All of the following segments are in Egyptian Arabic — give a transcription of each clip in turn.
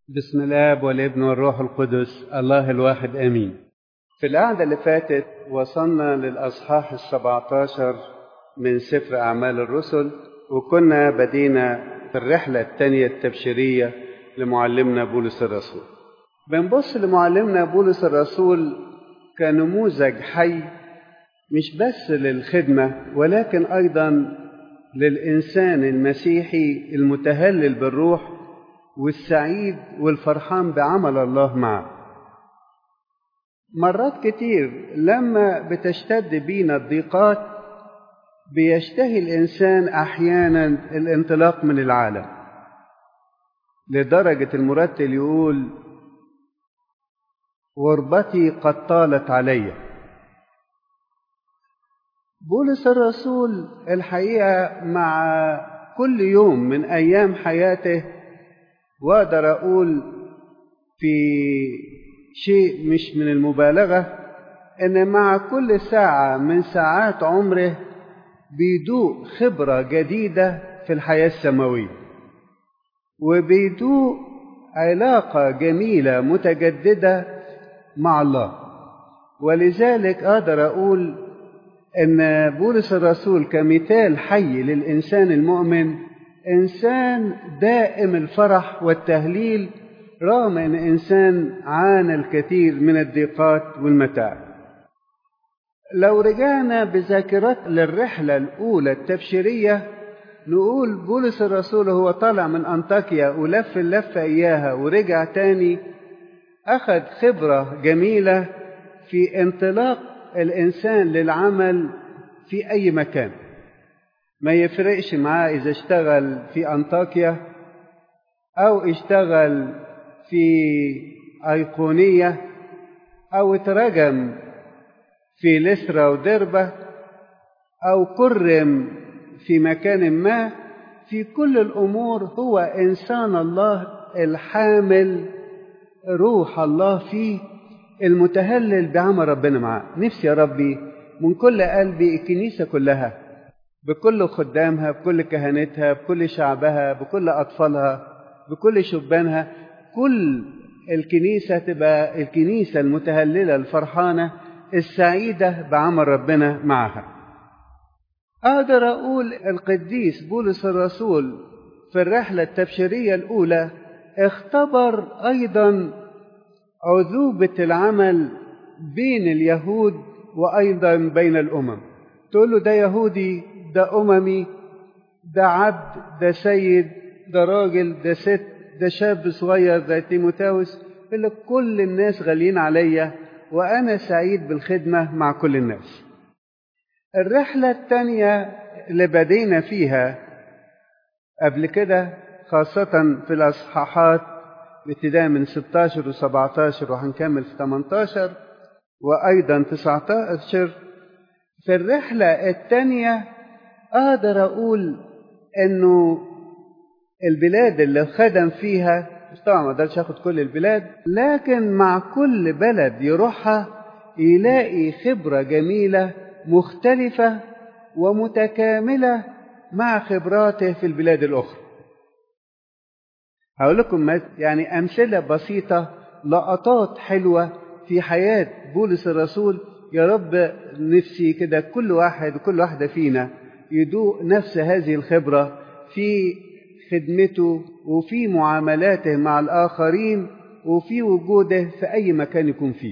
بسم الاب والابن والروح القدس الله الواحد امين في القعده اللي فاتت وصلنا للاصحاح السبعتاشر من سفر اعمال الرسل وكنا بدينا في الرحله الثانيه التبشيريه لمعلمنا بولس الرسول بنبص لمعلمنا بولس الرسول كنموذج حي مش بس للخدمه ولكن ايضا للانسان المسيحي المتهلل بالروح والسعيد والفرحان بعمل الله معه مرات كتير لما بتشتد بينا الضيقات بيشتهي الانسان احيانا الانطلاق من العالم لدرجه المرتل يقول غربتي قد طالت علي بولس الرسول الحقيقه مع كل يوم من ايام حياته واقدر اقول في شيء مش من المبالغه ان مع كل ساعه من ساعات عمره بيدوق خبره جديده في الحياه السماويه وبيدوق علاقه جميله متجدده مع الله ولذلك اقدر اقول ان بولس الرسول كمثال حي للانسان المؤمن انسان دائم الفرح والتهليل رغم ان انسان عانى الكثير من الضيقات والمتاعب لو رجعنا بذاكرات للرحله الاولى التبشيريه نقول بولس الرسول هو طالع من انطاكيا ولف اللفه اياها ورجع تاني اخذ خبره جميله في انطلاق الانسان للعمل في اي مكان ما يفرقش معاه إذا اشتغل في أنطاكيا أو اشتغل في أيقونية أو اترجم في لسرا ودربة أو كرم في مكان ما في كل الأمور هو إنسان الله الحامل روح الله فيه المتهلل بعمل ربنا معاه نفسي يا ربي من كل قلبي الكنيسة كلها بكل خدامها بكل كهنتها بكل شعبها بكل أطفالها بكل شبانها كل الكنيسة تبقى الكنيسة المتهللة الفرحانة السعيدة بعمل ربنا معها أقدر أقول القديس بولس الرسول في الرحلة التبشيرية الأولى اختبر أيضا عذوبة العمل بين اليهود وأيضا بين الأمم تقول له ده يهودي ده أممي ده عبد ده سيد ده راجل ده ست ده شاب صغير زي تيموتاوس يقول لك كل الناس غاليين عليا وأنا سعيد بالخدمة مع كل الناس الرحلة الثانية اللي بدينا فيها قبل كده خاصة في الأصحاحات ابتداء من 16 و 17 وهنكمل في 18 وأيضا 19 في الرحلة الثانية أقدر أقول إنه البلاد اللي خدم فيها مش طبعا ما اقدرش اخد كل البلاد لكن مع كل بلد يروحها يلاقي خبرة جميلة مختلفة ومتكاملة مع خبراته في البلاد الأخرى. هقول لكم يعني أمثلة بسيطة لقطات حلوة في حياة بولس الرسول يا رب نفسي كده كل واحد وكل واحدة فينا يدوق نفس هذه الخبرة في خدمته وفي معاملاته مع الآخرين وفي وجوده في أي مكان يكون فيه.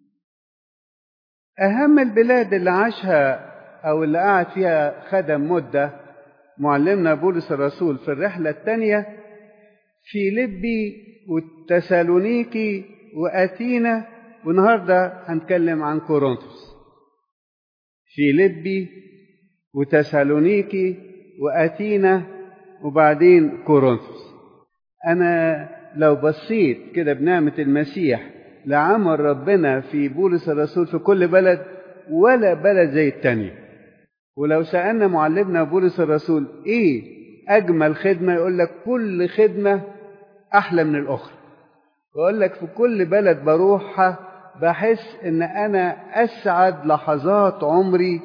أهم البلاد اللي عاشها أو اللي قعد فيها خدم مدة معلمنا بولس الرسول في الرحلة الثانية في لبي والتسالونيكي وأثينا والنهارده هنتكلم عن كورنثوس. في لبي وتسالونيكي وأثينا وبعدين كورنثوس أنا لو بصيت كده بنعمة المسيح لعمل ربنا في بولس الرسول في كل بلد ولا بلد زي التانية ولو سألنا معلمنا بولس الرسول إيه أجمل خدمة يقول لك كل خدمة أحلى من الأخرى ويقول لك في كل بلد بروحها بحس إن أنا أسعد لحظات عمري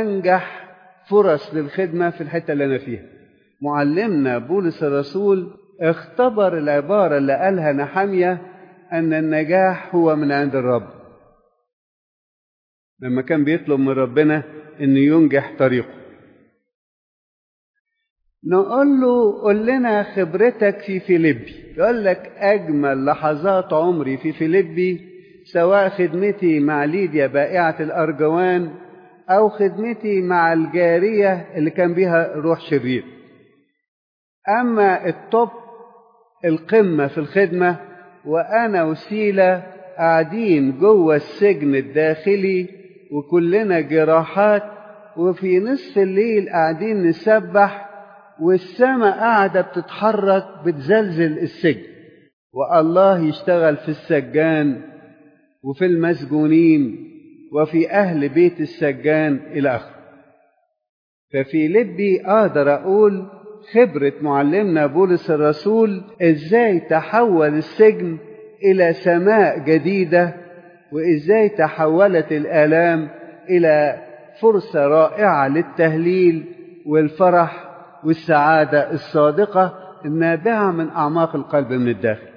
وأنجح فرص للخدمة في الحتة اللي أنا فيها معلمنا بولس الرسول اختبر العبارة اللي قالها نحمية أن النجاح هو من عند الرب لما كان بيطلب من ربنا أنه ينجح طريقه نقول له قل لنا خبرتك في فيليبي يقول لك أجمل لحظات عمري في فيليبي سواء خدمتي مع ليديا بائعة الأرجوان أو خدمتي مع الجارية اللي كان بيها روح شرير أما الطب القمة في الخدمة وأنا وسيلة قاعدين جوه السجن الداخلي وكلنا جراحات وفي نصف الليل قاعدين نسبح والسماء قاعدة بتتحرك بتزلزل السجن والله يشتغل في السجان وفي المسجونين وفي أهل بيت السجان إلى آخره ففي لبي أقدر أقول خبرة معلمنا بولس الرسول إزاي تحول السجن إلى سماء جديدة وإزاي تحولت الآلام إلى فرصة رائعة للتهليل والفرح والسعادة الصادقة النابعة من أعماق القلب من الداخل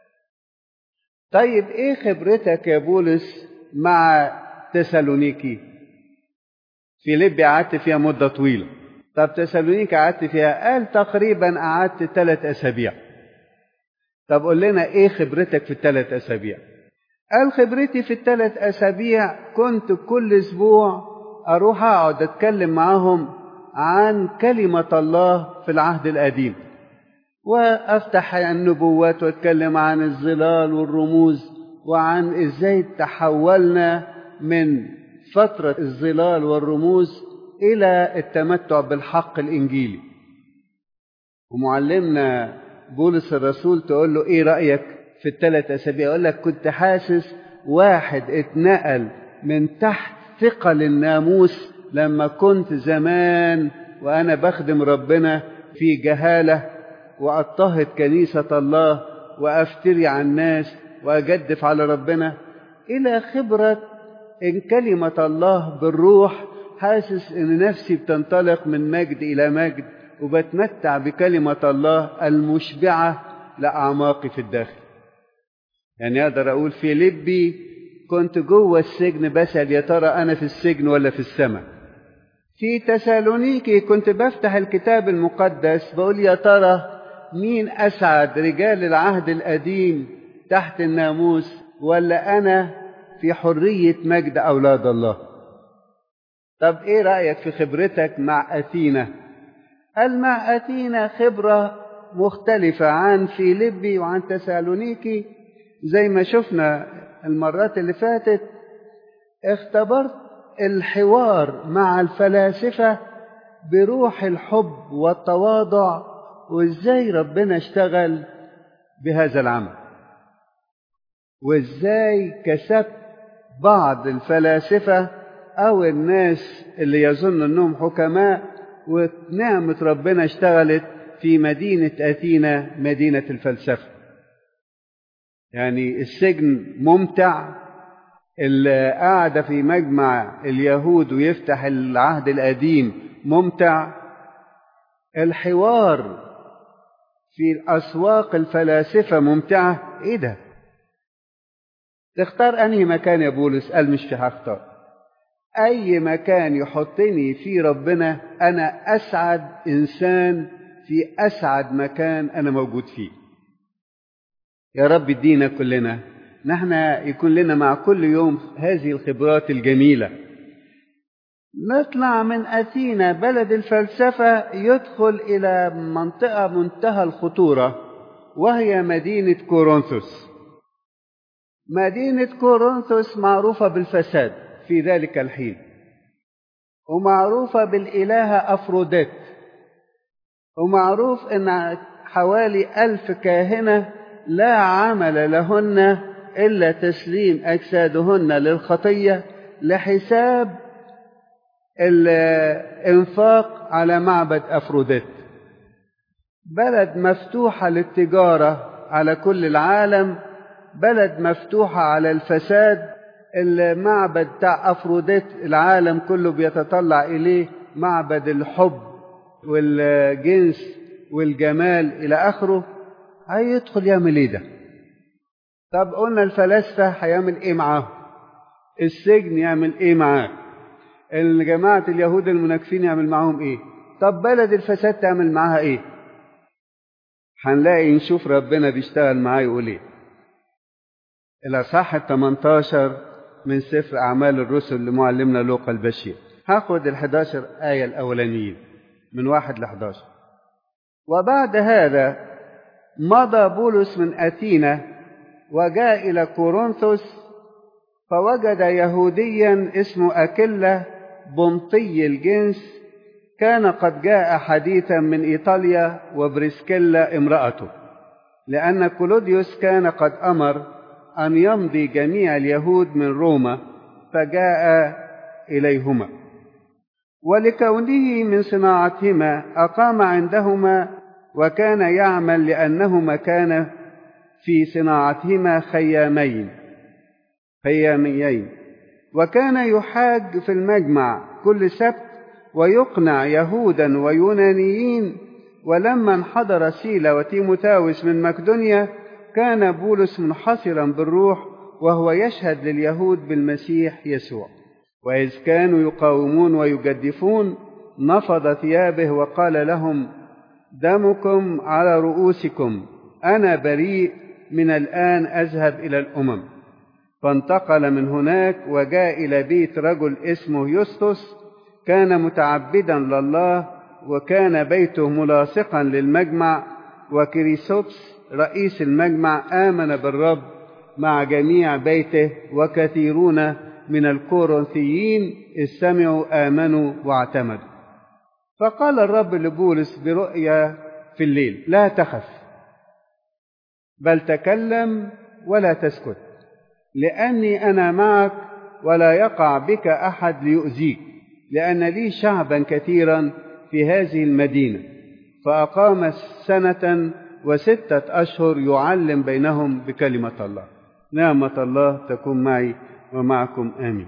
طيب إيه خبرتك يا بولس مع تسالونيكي فيليبي قعدت فيها مدة طويلة طب تسالونيكي قعدت فيها قال تقريبا قعدت ثلاث أسابيع طب قول لنا إيه خبرتك في الثلاث أسابيع قال خبرتي في الثلاث أسابيع كنت كل أسبوع أروح أقعد أتكلم معاهم عن كلمة الله في العهد القديم وأفتح النبوات وأتكلم عن الظلال والرموز وعن إزاي تحولنا من فترة الظلال والرموز إلى التمتع بالحق الإنجيلي ومعلمنا بولس الرسول تقول له إيه رأيك في الثلاث أسابيع يقول لك كنت حاسس واحد اتنقل من تحت ثقل الناموس لما كنت زمان وأنا بخدم ربنا في جهالة وأضطهد كنيسة الله وأفتري على الناس وأجدف على ربنا إلى خبرة إن كلمة الله بالروح حاسس إن نفسي بتنطلق من مجد إلى مجد وبتمتع بكلمة الله المشبعة لأعماقي في الداخل يعني أقدر أقول في لبي كنت جوه السجن بسأل يا ترى أنا في السجن ولا في السماء في تسالونيكي كنت بفتح الكتاب المقدس بقول يا ترى مين أسعد رجال العهد القديم تحت الناموس ولا أنا في حرية مجد أولاد الله طب إيه رأيك في خبرتك مع أثينا قال مع أثينا خبرة مختلفة عن فيليبي وعن تسالونيكي زي ما شفنا المرات اللي فاتت اختبرت الحوار مع الفلاسفة بروح الحب والتواضع وازاي ربنا اشتغل بهذا العمل وازاي كسبت بعض الفلاسفة او الناس اللي يظن انهم حكماء ونعمة ربنا اشتغلت في مدينة أثينا مدينة الفلسفة يعني السجن ممتع القعدة في مجمع اليهود ويفتح العهد القديم ممتع الحوار في أسواق الفلاسفة ممتعة إيه ده؟ تختار أنهي مكان يا بولس؟ قال مش في هختار أي مكان يحطني فيه ربنا أنا أسعد إنسان في أسعد مكان أنا موجود فيه يا رب ادينا كلنا نحن يكون لنا مع كل يوم هذه الخبرات الجميلة نطلع من أثينا بلد الفلسفة يدخل إلى منطقة منتهى الخطورة وهي مدينة كورنثوس مدينة كورنثوس معروفة بالفساد في ذلك الحين ومعروفة بالإلهة أفروديت ومعروف أن حوالي ألف كاهنة لا عمل لهن إلا تسليم أجسادهن للخطية لحساب الإنفاق على معبد أفروديت بلد مفتوحة للتجارة على كل العالم بلد مفتوحة على الفساد المعبد بتاع أفروديت العالم كله بيتطلع إليه معبد الحب والجنس والجمال إلى آخره هيدخل يعمل ايه ده طب قلنا الفلاسفة هيعمل ايه معاه السجن يعمل ايه معاه الجماعة اليهود المنافقين يعمل معاهم ايه طب بلد الفساد تعمل معاها ايه هنلاقي نشوف ربنا بيشتغل معاه يقول ايه الأصحاح ال 18 من سفر أعمال الرسل لمعلمنا لوقا البشير هاخد ال 11 آية الأولانيين من واحد ل 11 وبعد هذا مضى بولس من أثينا وجاء إلى كورنثوس فوجد يهوديا اسمه أكلة بنطي الجنس كان قد جاء حديثا من إيطاليا وبريسكيلا امرأته لأن كلوديوس كان قد أمر أن يمضي جميع اليهود من روما فجاء إليهما ولكونه من صناعتهما أقام عندهما وكان يعمل لأنهما كان في صناعتهما خيامين خياميين وكان يحاج في المجمع كل سبت ويقنع يهودا ويونانيين ولما انحدر سيلا وتيموتاوس من مقدونيا كان بولس منحصرا بالروح وهو يشهد لليهود بالمسيح يسوع وإذ كانوا يقاومون ويجدفون نفض ثيابه وقال لهم دمكم على رؤوسكم أنا بريء من الآن أذهب إلى الأمم فانتقل من هناك وجاء إلى بيت رجل اسمه يسطس كان متعبدا لله وكان بيته ملاصقا للمجمع وكريسوبس رئيس المجمع آمن بالرب مع جميع بيته وكثيرون من الكورنثيين إذ سمعوا آمنوا واعتمدوا فقال الرب لبولس برؤيا في الليل لا تخف بل تكلم ولا تسكت لأني أنا معك ولا يقع بك أحد ليؤذيك لأن لي شعبا كثيرا في هذه المدينة فأقام سنة وستة أشهر يعلم بينهم بكلمة الله نعمة الله تكون معي ومعكم آمين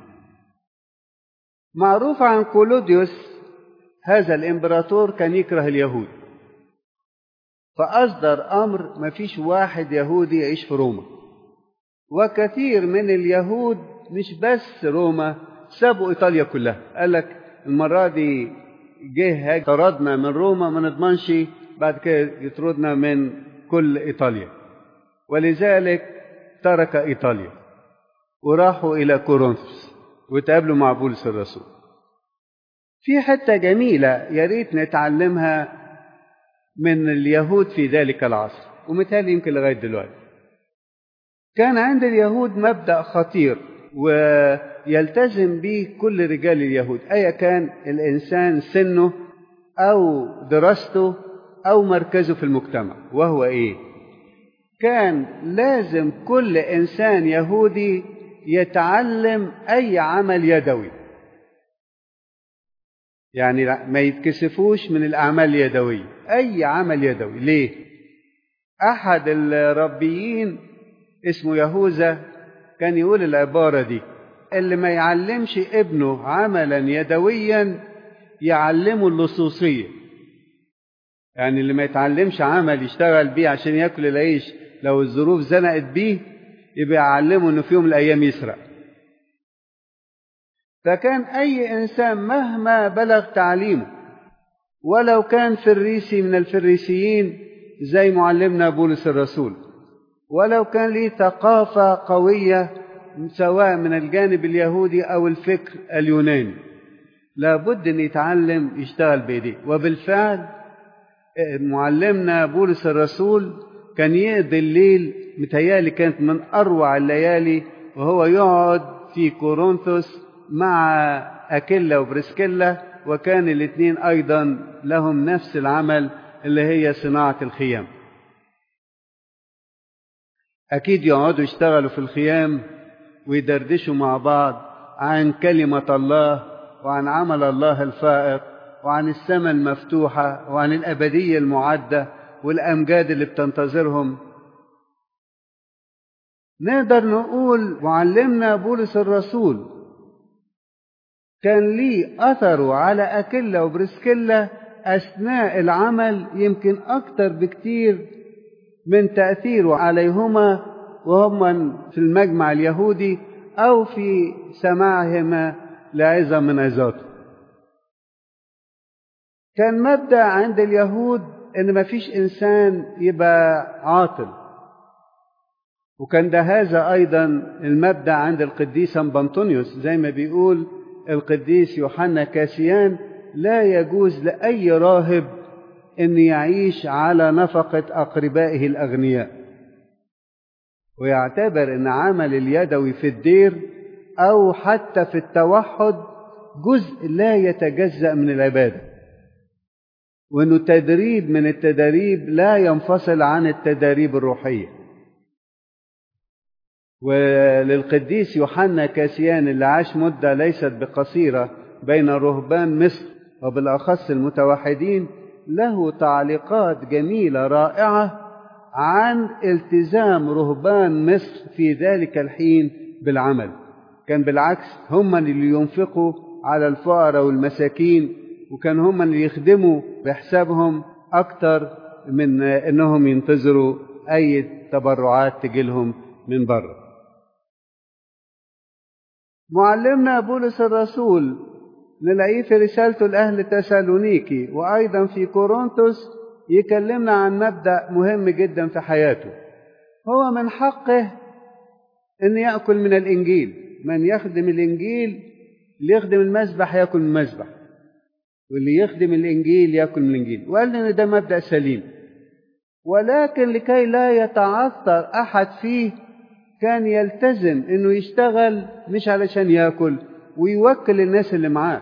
معروف عن كولوديوس هذا الإمبراطور كان يكره اليهود فأصدر أمر ما فيش واحد يهودي يعيش في روما وكثير من اليهود مش بس روما سابوا إيطاليا كلها قال لك المرة دي جه طردنا من روما ما نضمنش بعد كده يطردنا من كل إيطاليا ولذلك ترك إيطاليا وراحوا إلى كورنثوس وتقابلوا مع بولس الرسول في حتة جميلة يا ريت نتعلمها من اليهود في ذلك العصر ومثال يمكن لغاية دلوقتي كان عند اليهود مبدأ خطير ويلتزم به كل رجال اليهود أيا كان الإنسان سنه أو دراسته أو مركزه في المجتمع وهو إيه؟ كان لازم كل إنسان يهودي يتعلم أي عمل يدوي يعني ما يتكسفوش من الأعمال اليدوية أي عمل يدوي ليه؟ أحد الربيين اسمه يهوذا كان يقول العبارة دي اللي ما يعلمش ابنه عملا يدويا يعلمه اللصوصية يعني اللي ما يتعلمش عمل يشتغل بيه عشان ياكل العيش لو الظروف زنقت بيه يبقى يعلمه انه في يوم من الايام يسرق فكان اي انسان مهما بلغ تعليمه ولو كان فريسي من الفريسيين زي معلمنا بولس الرسول ولو كان ليه ثقافة قوية سواء من الجانب اليهودي أو الفكر اليوناني لابد أن يتعلم يشتغل بإيديه وبالفعل معلمنا بولس الرسول كان يقضي الليل متهيألي كانت من أروع الليالي وهو يقعد في كورنثوس مع أكيلا وبرسكيلا وكان الاثنين أيضا لهم نفس العمل اللي هي صناعة الخيام أكيد يقعدوا يشتغلوا في الخيام ويدردشوا مع بعض عن كلمة الله وعن عمل الله الفائق وعن السماء المفتوحة وعن الأبدية المعدة والأمجاد اللي بتنتظرهم نقدر نقول معلمنا بولس الرسول كان ليه أثره على أكيلا وبرسكيلا أثناء العمل يمكن أكتر بكتير من تأثيره عليهما وهم في المجمع اليهودي أو في سماعهما لعظة من عظاته كان مبدأ عند اليهود إن مفيش إنسان يبقى عاطل وكان ده هذا أيضا المبدأ عند القديس بنطونيوس زي ما بيقول القديس يوحنا كاسيان لا يجوز لأي راهب أن يعيش على نفقة أقربائه الأغنياء ويعتبر أن عمل اليدوي في الدير أو حتى في التوحد جزء لا يتجزأ من العبادة وأنه تدريب من التدريب لا ينفصل عن التدريب الروحية وللقديس يوحنا كاسيان اللي عاش مدة ليست بقصيرة بين رهبان مصر وبالأخص المتوحدين له تعليقات جميلة رائعة عن التزام رهبان مصر في ذلك الحين بالعمل كان بالعكس هم اللي ينفقوا على الفقراء والمساكين وكان هم اللي يخدموا بحسابهم أكتر من أنهم ينتظروا أي تبرعات تجيلهم من بره معلمنا بولس الرسول نلاقيه في رسالته لأهل تسالونيكي وأيضا في كورنثوس يكلمنا عن مبدأ مهم جدا في حياته هو من حقه أن يأكل من الإنجيل من يخدم الإنجيل اللي يخدم المسبح يأكل من المسبح واللي يخدم الإنجيل يأكل من الإنجيل وقال إن ده مبدأ سليم ولكن لكي لا يتعثر أحد فيه كان يلتزم إنه يشتغل مش علشان يأكل ويوكل الناس اللي معاه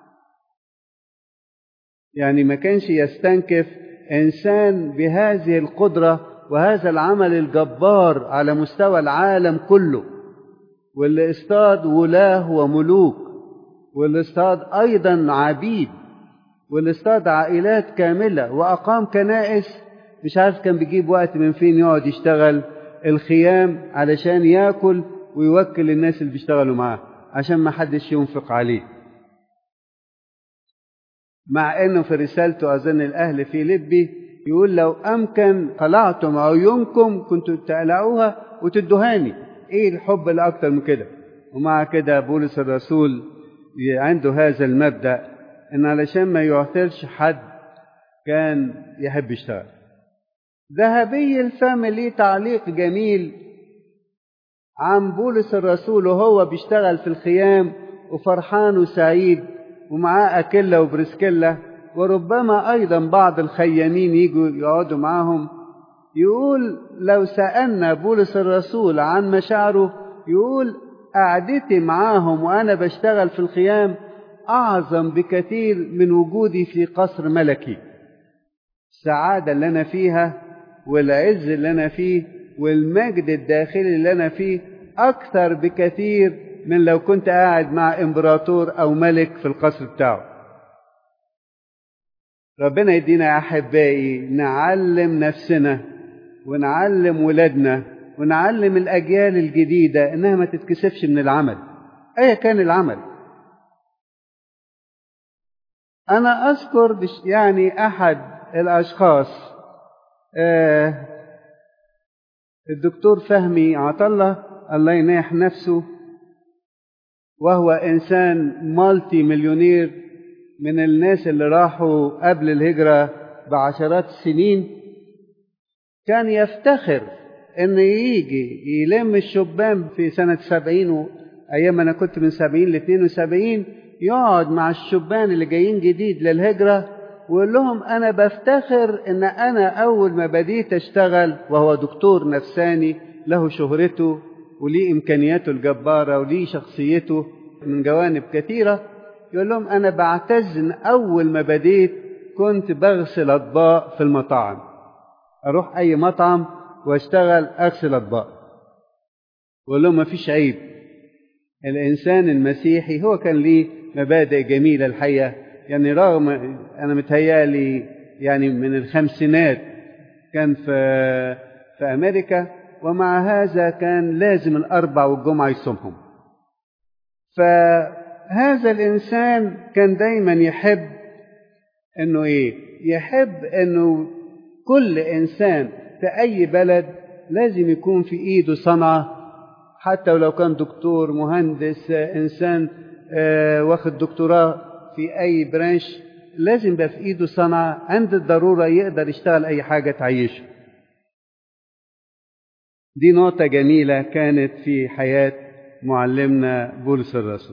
يعني ما كانش يستنكف إنسان بهذه القدرة وهذا العمل الجبار على مستوى العالم كله واللي اصطاد ولاه وملوك واللي اصطاد أيضا عبيد واللي اصطاد عائلات كاملة وأقام كنائس مش عارف كان بيجيب وقت من فين يقعد يشتغل الخيام علشان ياكل ويوكل الناس اللي بيشتغلوا معاه عشان ما حدش ينفق عليه مع انه في رسالته اظن الاهل في لبي يقول لو امكن طلعتم عيونكم كنتوا تقلعوها وتدهاني ايه الحب اللي اكتر من كده ومع كده بولس الرسول عنده هذا المبدا ان علشان ما يعثرش حد كان يحب يشتغل ذهبي الفم ليه تعليق جميل عن بولس الرسول وهو بيشتغل في الخيام وفرحان وسعيد ومعاه أكيلا وبرسكيلا وربما أيضا بعض الخيامين يجوا يقعدوا معاهم يقول لو سألنا بولس الرسول عن مشاعره يقول قعدتي معاهم وأنا بشتغل في الخيام أعظم بكثير من وجودي في قصر ملكي السعادة اللي أنا فيها والعز اللي أنا فيه والمجد الداخلي اللي أنا فيه أكثر بكثير من لو كنت قاعد مع إمبراطور أو ملك في القصر بتاعه ربنا يدينا يا أحبائي نعلم نفسنا ونعلم ولادنا ونعلم الأجيال الجديدة إنها ما تتكسفش من العمل أيا كان العمل أنا أذكر يعني أحد الأشخاص آه الدكتور فهمي عطلة الله يناح نفسه وهو إنسان مالتي مليونير من الناس اللي راحوا قبل الهجرة بعشرات السنين كان يفتخر إن يجي يلم الشبان في سنة سبعين أيام أنا كنت من سبعين لاثنين وسبعين يقعد مع الشبان اللي جايين جديد للهجرة ويقول لهم أنا بفتخر إن أنا أول ما بديت أشتغل وهو دكتور نفساني له شهرته وليه إمكانياته الجبارة وليه شخصيته من جوانب كثيرة يقول لهم أنا بعتز إن أول ما بديت كنت بغسل أطباق في المطاعم أروح أي مطعم وأشتغل أغسل أطباق وأقول لهم مفيش عيب الإنسان المسيحي هو كان ليه مبادئ جميلة الحقيقة يعني رغم أنا متهيألي يعني من الخمسينات كان في في أمريكا ومع هذا كان لازم الأربع والجمعة يصومهم فهذا الإنسان كان دايما يحب إنه إيه؟ يحب إنه كل إنسان في أي بلد لازم يكون في إيده صنعة حتى ولو كان دكتور مهندس إنسان واخد دكتوراه في أي برانش لازم يبقى في إيده صنعة عند الضرورة يقدر يشتغل أي حاجة تعيشه دي نقطة جميلة كانت في حياة معلمنا بولس الرسول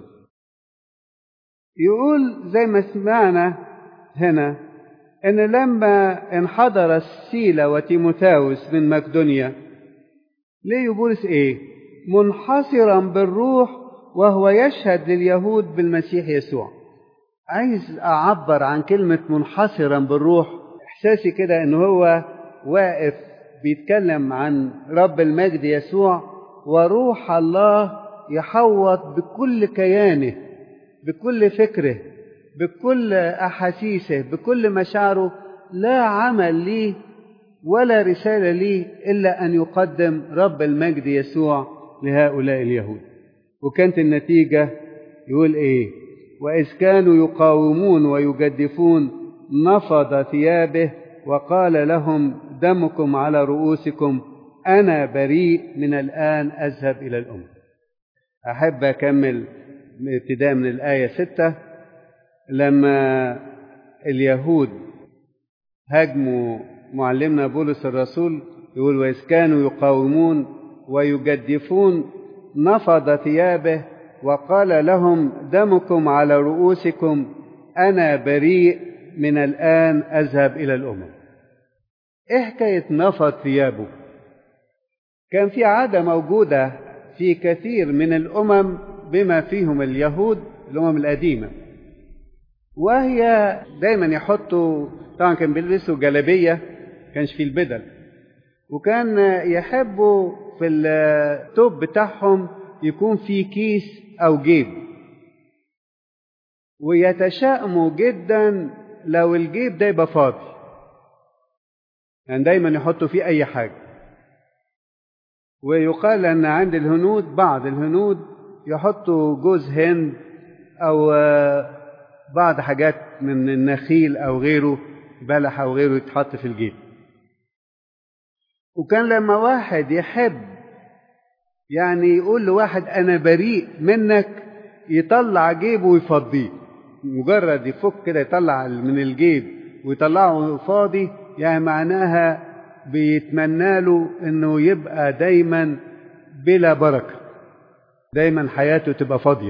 يقول زي ما سمعنا هنا ان لما انحدر سيلا وتيموثاوس من مقدونيا ليه بولس ايه منحصرا بالروح وهو يشهد لليهود بالمسيح يسوع عايز اعبر عن كلمه منحصرا بالروح احساسي كده ان هو واقف بيتكلم عن رب المجد يسوع وروح الله يحوط بكل كيانه بكل فكره بكل احاسيسه بكل مشاعره لا عمل ليه ولا رساله ليه الا ان يقدم رب المجد يسوع لهؤلاء اليهود وكانت النتيجه يقول ايه واذ كانوا يقاومون ويجدفون نفض ثيابه وقال لهم دمكم على رؤوسكم انا بريء من الان اذهب الى الامم احب اكمل ابتداء من الايه سته لما اليهود هاجموا معلمنا بولس الرسول يقول وإذ كانوا يقاومون ويجدفون نفض ثيابه وقال لهم دمكم على رؤوسكم أنا بريء من الآن أذهب إلى الأمم إيه حكاية نفض ثيابه كان في عادة موجودة في كثير من الأمم بما فيهم اليهود الأمم القديمة وهي دايما يحطوا طبعا كان بيلبسوا جلابيه كانش في البدل وكان يحبوا في التوب بتاعهم يكون في كيس او جيب ويتشائموا جدا لو الجيب ده يبقى فاضي يعني دايما يحطوا فيه اي حاجه ويقال ان عند الهنود بعض الهنود يحطوا جوز هند او بعض حاجات من النخيل او غيره بلح او غيره يتحط في الجيب وكان لما واحد يحب يعني يقول لواحد انا بريء منك يطلع جيبه ويفضيه مجرد يفك كده يطلع من الجيب ويطلعه فاضي يعني معناها بيتمنى له انه يبقى دايما بلا بركه دايما حياته تبقى فاضيه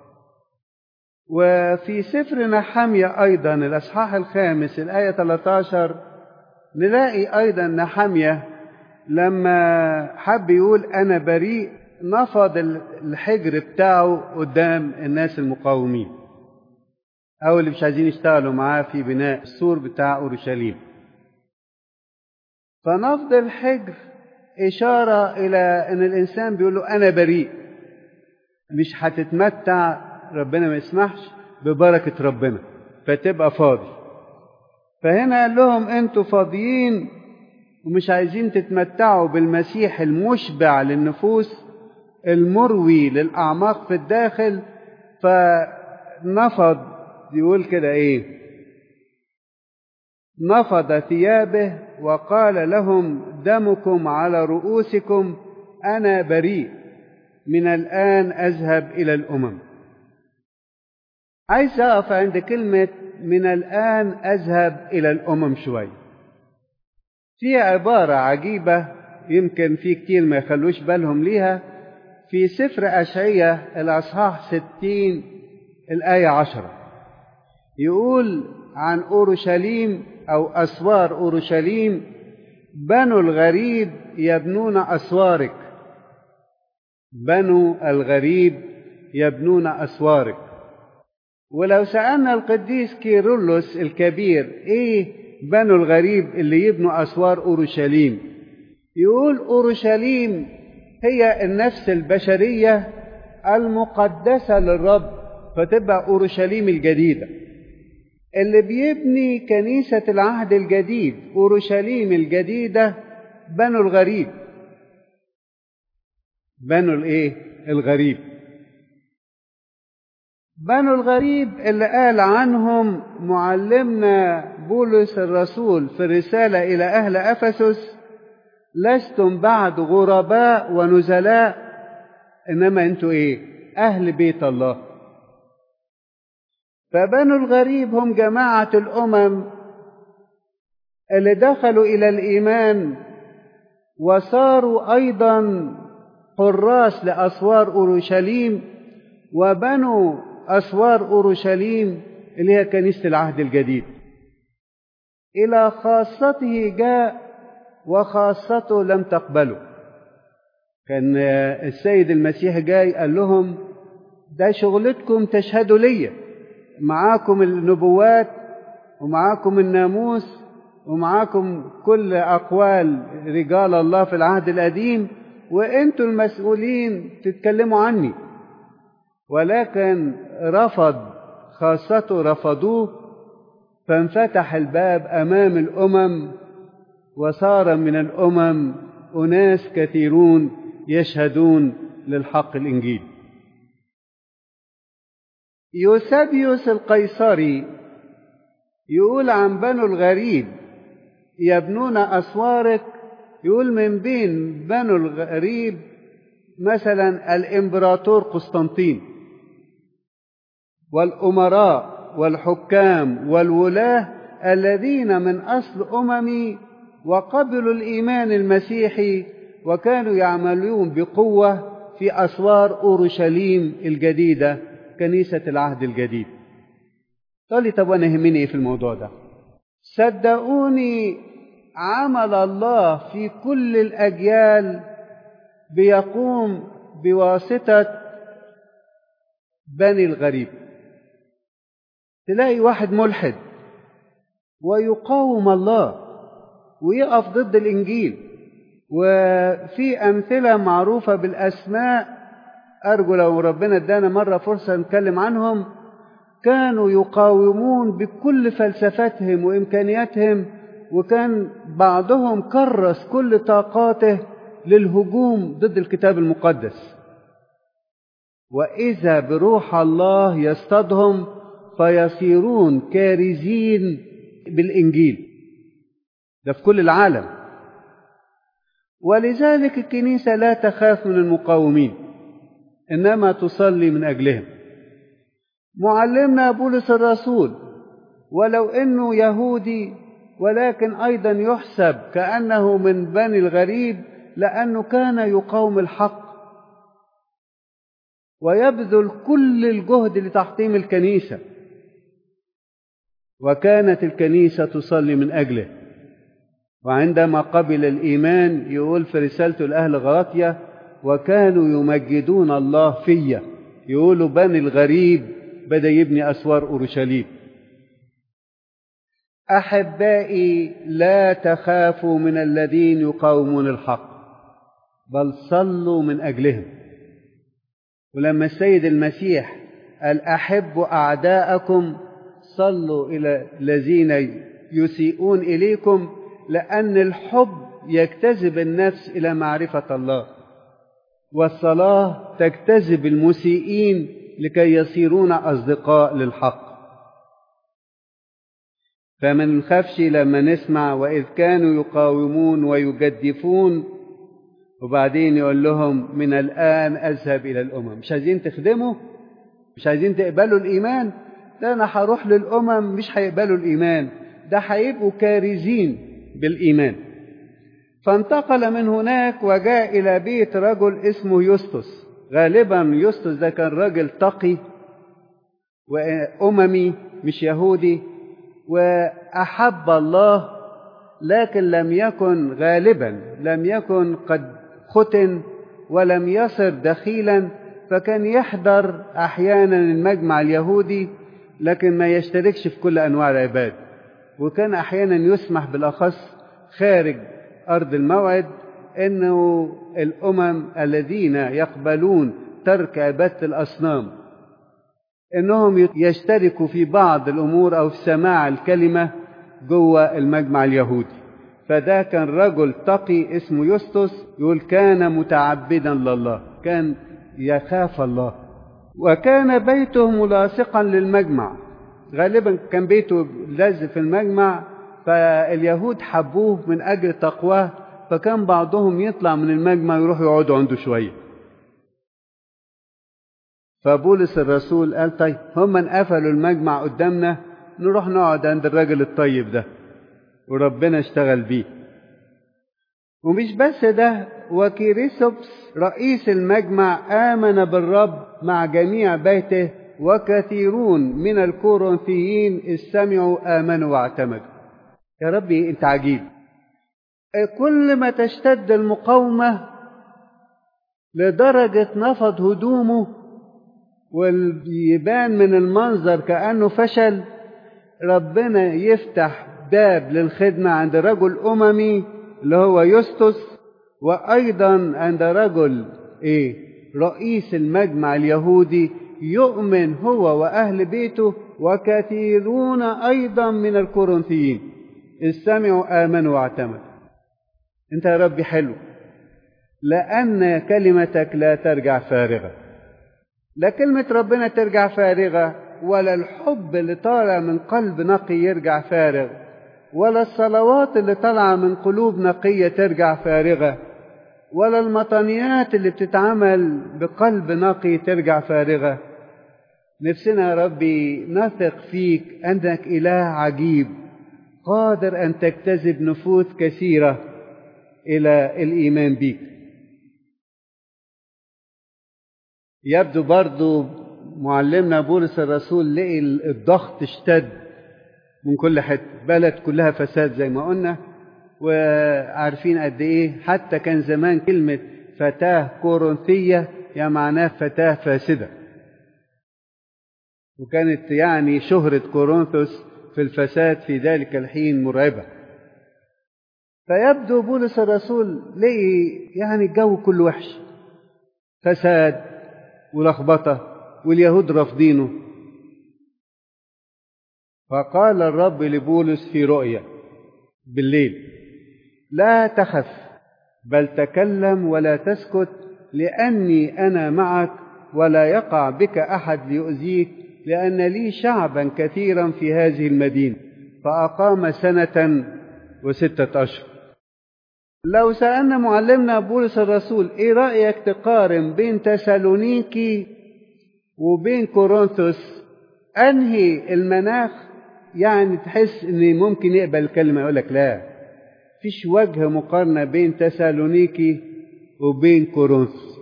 وفي سفر نحمية أيضا الأصحاح الخامس الآية 13 نلاقي أيضا نحمية لما حب يقول أنا بريء نفض الحجر بتاعه قدام الناس المقاومين أو اللي مش عايزين يشتغلوا معاه في بناء السور بتاع أورشليم فنفض الحجر إشارة إلى أن الإنسان بيقول له أنا بريء مش هتتمتع ربنا ما يسمحش ببركة ربنا فتبقى فاضي فهنا قال لهم انتوا فاضيين ومش عايزين تتمتعوا بالمسيح المشبع للنفوس المروي للأعماق في الداخل فنفض يقول كده ايه نفض ثيابه وقال لهم دمكم على رؤوسكم أنا بريء من الآن أذهب إلى الأمم عايز أقف عند كلمة من الآن أذهب إلى الأمم شوي في عبارة عجيبة يمكن في كتير ما يخلوش بالهم ليها في سفر أشعية الأصحاح ستين الآية عشرة يقول عن أورشليم أو أسوار أورشليم بنو الغريب يبنون أسوارك بنو الغريب يبنون أسوارك ولو سألنا القديس كيرلس الكبير إيه بنو الغريب اللي يبنوا أسوار أورشليم يقول أورشليم هي النفس البشرية المقدسة للرب فتبقى أورشليم الجديدة اللي بيبني كنيسة العهد الجديد أورشليم الجديدة بنو الغريب بنو الإيه؟ الغريب بنو الغريب اللي قال عنهم معلمنا بولس الرسول في الرسالة إلى أهل أفسس لستم بعد غرباء ونزلاء إنما أنتوا إيه أهل بيت الله فبنو الغريب هم جماعة الأمم اللي دخلوا إلى الإيمان وصاروا أيضا حراس لأسوار أورشليم وبنوا أسوار أورشليم اللي هي كنيسة العهد الجديد إلى خاصته جاء وخاصته لم تقبله كان السيد المسيح جاي قال لهم ده شغلتكم تشهدوا ليا معاكم النبوات ومعاكم الناموس ومعاكم كل أقوال رجال الله في العهد القديم وانتوا المسؤولين تتكلموا عني ولكن رفض خاصته رفضوه فانفتح الباب امام الامم وصار من الامم اناس كثيرون يشهدون للحق الانجيلي يوسابيوس القيصري يقول عن بنو الغريب يبنون اسوارك يقول من بين بنو الغريب مثلا الامبراطور قسطنطين والامراء والحكام والولاه الذين من اصل اممي وقبلوا الايمان المسيحي وكانوا يعملون بقوه في اسوار اورشليم الجديده كنيسه العهد الجديد قال لي طب وانا يهمني ايه في الموضوع ده صدقوني عمل الله في كل الاجيال بيقوم بواسطه بني الغريب تلاقي واحد ملحد ويقاوم الله ويقف ضد الانجيل وفي امثله معروفه بالاسماء ارجو لو ربنا ادانا مره فرصه نتكلم عنهم كانوا يقاومون بكل فلسفتهم وامكانياتهم وكان بعضهم كرس كل طاقاته للهجوم ضد الكتاب المقدس واذا بروح الله يصطادهم فيصيرون كارزين بالانجيل ده في كل العالم ولذلك الكنيسه لا تخاف من المقاومين انما تصلي من اجلهم معلمنا بولس الرسول ولو انه يهودي ولكن ايضا يحسب كانه من بني الغريب لانه كان يقاوم الحق ويبذل كل الجهد لتحطيم الكنيسه وكانت الكنيسه تصلي من اجله وعندما قبل الايمان يقول في رسالته لاهل غلاطيا وكانوا يمجدون الله فيا يقولوا بني الغريب بدا يبني اسوار اورشليم احبائي لا تخافوا من الذين يقاومون الحق بل صلوا من اجلهم ولما السيد المسيح قال احبوا اعداءكم صلوا الى الذين يسيئون اليكم لان الحب يجتذب النفس الى معرفه الله والصلاه تجتذب المسيئين لكي يصيرون اصدقاء للحق فما نخافش لما نسمع واذ كانوا يقاومون ويجدفون وبعدين يقول لهم من الان اذهب الى الامم مش عايزين تخدموا مش عايزين تقبلوا الايمان ده انا هروح للامم مش هيقبلوا الايمان ده هيبقوا كارزين بالايمان فانتقل من هناك وجاء الى بيت رجل اسمه يسطس غالبا يسطس ده كان راجل تقي واممي مش يهودي واحب الله لكن لم يكن غالبا لم يكن قد ختن ولم يصر دخيلا فكان يحضر احيانا المجمع اليهودي لكن ما يشتركش في كل انواع العباد وكان احيانا يسمح بالاخص خارج ارض الموعد انه الامم الذين يقبلون ترك عباده الاصنام انهم يشتركوا في بعض الامور او في سماع الكلمه جوه المجمع اليهودي فده كان رجل تقي اسمه يسطس يقول كان متعبدا لله كان يخاف الله وكان بيته ملاصقا للمجمع غالبا كان بيته لازق في المجمع فاليهود حبوه من اجل تقواه فكان بعضهم يطلع من المجمع يروح يقعدوا عنده شوية فبولس الرسول قال طيب هم قفلوا المجمع قدامنا نروح نقعد عند الراجل الطيب ده وربنا اشتغل بيه ومش بس ده وكيريسوبس رئيس المجمع آمن بالرب مع جميع بيته وكثيرون من الكورنثيين استمعوا آمنوا واعتمدوا يا ربي انت عجيب كل ما تشتد المقاومة لدرجة نفض هدومه ويبان من المنظر كأنه فشل ربنا يفتح باب للخدمة عند رجل أممي اللي هو يوستوس وأيضا عند رجل إيه رئيس المجمع اليهودي يؤمن هو وأهل بيته وكثيرون أيضا من الكورنثيين استمعوا آمنوا واعتمدوا أنت يا ربي حلو لأن كلمتك لا ترجع فارغة لا كلمة ربنا ترجع فارغة ولا الحب اللي طالع من قلب نقي يرجع فارغ ولا الصلوات اللي طالعة من قلوب نقية ترجع فارغة ولا المطنيات اللي بتتعمل بقلب نقي ترجع فارغة نفسنا يا ربي نثق فيك أنك إله عجيب قادر أن تجتذب نفوس كثيرة إلى الإيمان بيك يبدو برضو معلمنا بولس الرسول لقي الضغط اشتد من كل حتة بلد كلها فساد زي ما قلنا وعارفين قد ايه حتى كان زمان كلمة فتاة كورنثية يعني معناه فتاة فاسدة وكانت يعني شهرة كورنثوس في الفساد في ذلك الحين مرعبة فيبدو بولس الرسول لقي يعني الجو كله وحش فساد ولخبطة واليهود رافضينه فقال الرب لبولس في رؤيا بالليل لا تخف بل تكلم ولا تسكت لاني انا معك ولا يقع بك احد ليؤذيك لان لي شعبا كثيرا في هذه المدينه فاقام سنه وسته اشهر لو سالنا معلمنا بولس الرسول ايه رايك تقارن بين تسالونيكي وبين كورنثوس انهي المناخ يعني تحس ان ممكن يقبل الكلمه يقول لك لا فيش وجه مقارنه بين تسالونيكي وبين كورنثوس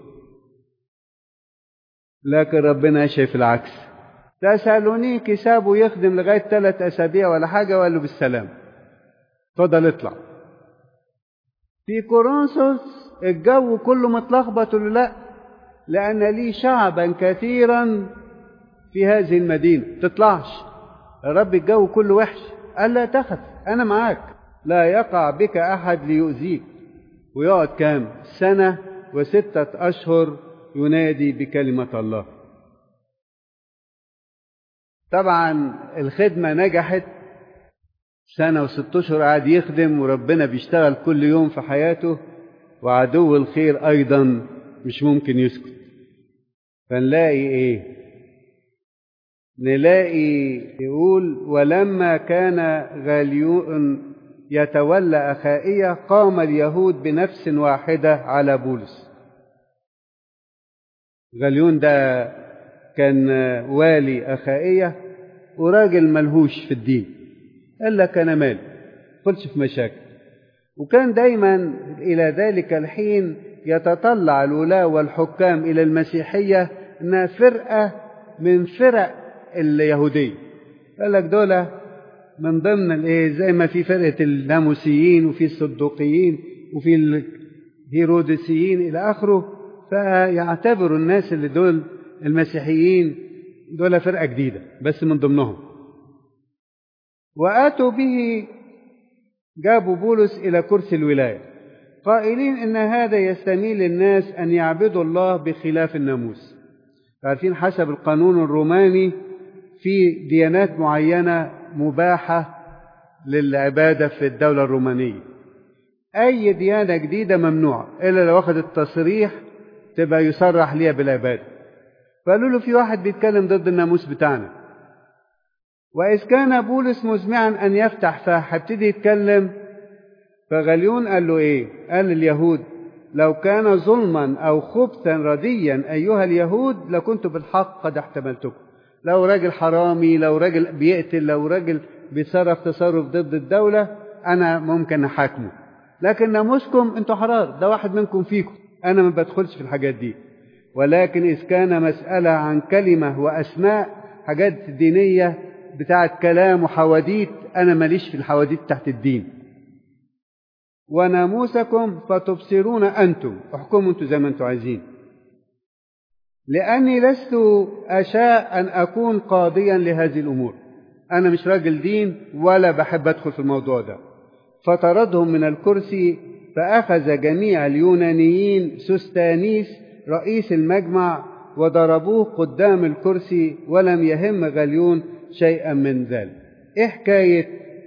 لكن ربنا شايف العكس تسالونيكي سابه يخدم لغايه ثلاث اسابيع ولا حاجه وقال له بالسلام اتفضل اطلع في كورنثوس الجو كله متلخبط ولا لا لان لي شعبا كثيرا في هذه المدينه تطلعش رب الجو كله وحش قال لا تخف انا معاك لا يقع بك احد ليؤذيك ويقعد كام سنه وسته اشهر ينادي بكلمه الله طبعا الخدمه نجحت سنه وست اشهر قعد يخدم وربنا بيشتغل كل يوم في حياته وعدو الخير ايضا مش ممكن يسكت فنلاقي ايه نلاقي يقول ولما كان غاليون يتولى أخائية قام اليهود بنفس واحدة على بولس غاليون ده كان والي أخائية وراجل ملهوش في الدين قال لك أنا مالي خلش في مشاكل وكان دايما إلى ذلك الحين يتطلع الولاة والحكام إلى المسيحية أنها فرقة من فرق اليهودية قال لك دول من ضمن الايه زي ما في فرقة الناموسيين وفي الصدوقيين وفي الهيروديسيين إلى آخره فيعتبروا الناس اللي دول المسيحيين دول فرقة جديدة بس من ضمنهم وآتوا به جابوا بولس إلى كرسي الولاية قائلين إن هذا يستميل الناس أن يعبدوا الله بخلاف الناموس عارفين حسب القانون الروماني في ديانات معينة مباحة للعبادة في الدولة الرومانية أي ديانة جديدة ممنوعة إلا لو أخذ التصريح تبقى يصرح ليها بالعبادة فقالوا له في واحد بيتكلم ضد الناموس بتاعنا وإذ كان بولس مزمعا أن يفتح فاه هبتدي يتكلم فغليون قال له إيه قال لليهود لو كان ظلما أو خبثا رديا أيها اليهود لكنت بالحق قد احتملتكم لو راجل حرامي لو راجل بيقتل لو راجل بيتصرف تصرف ضد الدولة أنا ممكن أحاكمه لكن ناموسكم أنتوا حرار ده واحد منكم فيكم أنا ما بدخلش في الحاجات دي ولكن إذ كان مسألة عن كلمة وأسماء حاجات دينية بتاعت كلام وحواديت أنا ماليش في الحواديت تحت الدين وناموسكم فتبصرون أنتم احكموا أنتم زي ما أنتم عايزين لأني لست أشاء أن أكون قاضيا لهذه الأمور أنا مش راجل دين ولا بحب أدخل في الموضوع ده فطردهم من الكرسي فأخذ جميع اليونانيين سستانيس رئيس المجمع وضربوه قدام الكرسي ولم يهم غليون شيئا من ذلك ايه حكاية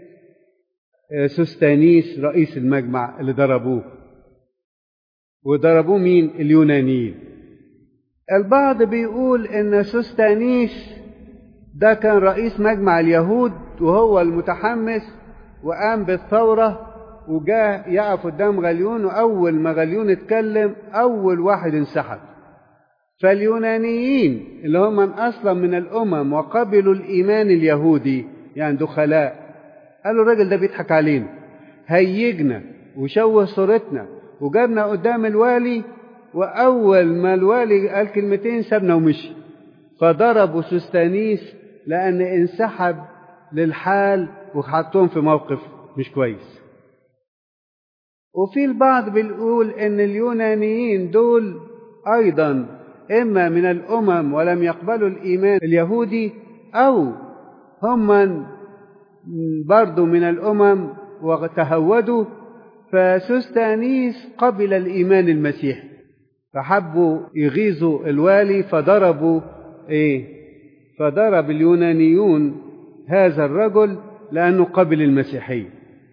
سستانيس رئيس المجمع اللي ضربوه وضربوه مين اليونانيين البعض بيقول ان سستانيس ده كان رئيس مجمع اليهود وهو المتحمس وقام بالثورة وجاء يقف قدام غليون وأول ما غليون اتكلم أول واحد انسحب فاليونانيين اللي هم من أصلا من الأمم وقبلوا الإيمان اليهودي يعني دخلاء قالوا الراجل ده بيضحك علينا هيجنا وشوه صورتنا وجابنا قدام الوالي وأول ما الوالي قال كلمتين سابنا ومشي فضربوا سستانيس لأن انسحب للحال وحطهم في موقف مش كويس وفي البعض بيقول ان اليونانيين دول ايضا اما من الامم ولم يقبلوا الايمان اليهودي او هم برضو من الامم وتهودوا فسستانيس قبل الايمان المسيحي فحبوا يغيظوا الوالي فضربوا ايه فضرب اليونانيون هذا الرجل لانه قبل المسيحيه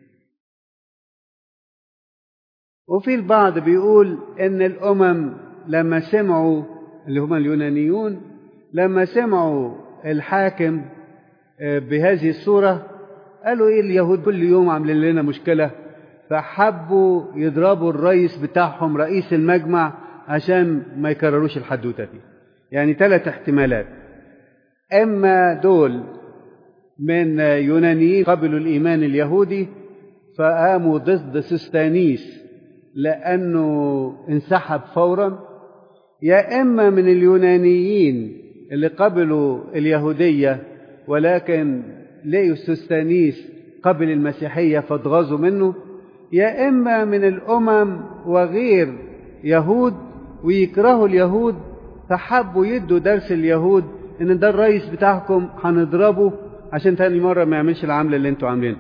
وفي البعض بيقول ان الامم لما سمعوا اللي هم اليونانيون لما سمعوا الحاكم بهذه الصوره قالوا ايه اليهود كل يوم عاملين لنا مشكله فحبوا يضربوا الرئيس بتاعهم رئيس المجمع عشان ما يكرروش الحدوته دي يعني ثلاث احتمالات اما دول من يونانيين قبلوا الايمان اليهودي فقاموا ضد سستانيس لأنه انسحب فورا يا إما من اليونانيين اللي قبلوا اليهودية ولكن لقوا سستانيس قبل المسيحية فاتغاظوا منه يا إما من الأمم وغير يهود ويكرهوا اليهود فحبوا يدوا درس اليهود إن ده الرئيس بتاعكم هنضربه عشان تاني مرة ما يعملش العملة اللي انتوا عاملينها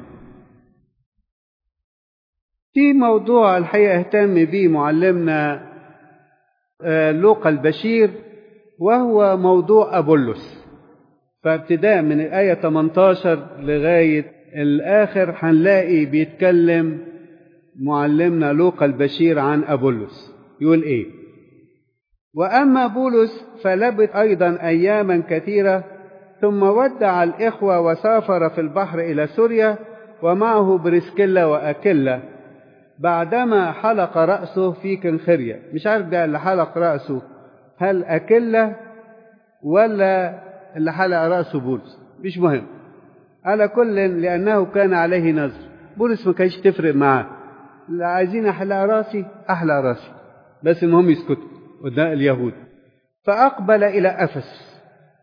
في موضوع الحقيقة اهتم به معلمنا لوقا البشير وهو موضوع أبولس فابتداء من الآية 18 لغاية الآخر هنلاقي بيتكلم معلمنا لوقا البشير عن أبولس يقول إيه وأما بولس فلبث أيضا أياما كثيرة ثم ودع الإخوة وسافر في البحر إلى سوريا ومعه بريسكيلا وأكيلا بعدما حلق رأسه في كنخرية مش عارف ده اللي حلق رأسه هل أكلة ولا اللي حلق رأسه بولس مش مهم على كل لأنه كان عليه نظر بولس ما كانش تفرق معاه اللي عايزين أحلق راسي أحلق راسي بس المهم يسكتوا قدام اليهود فأقبل إلى أفس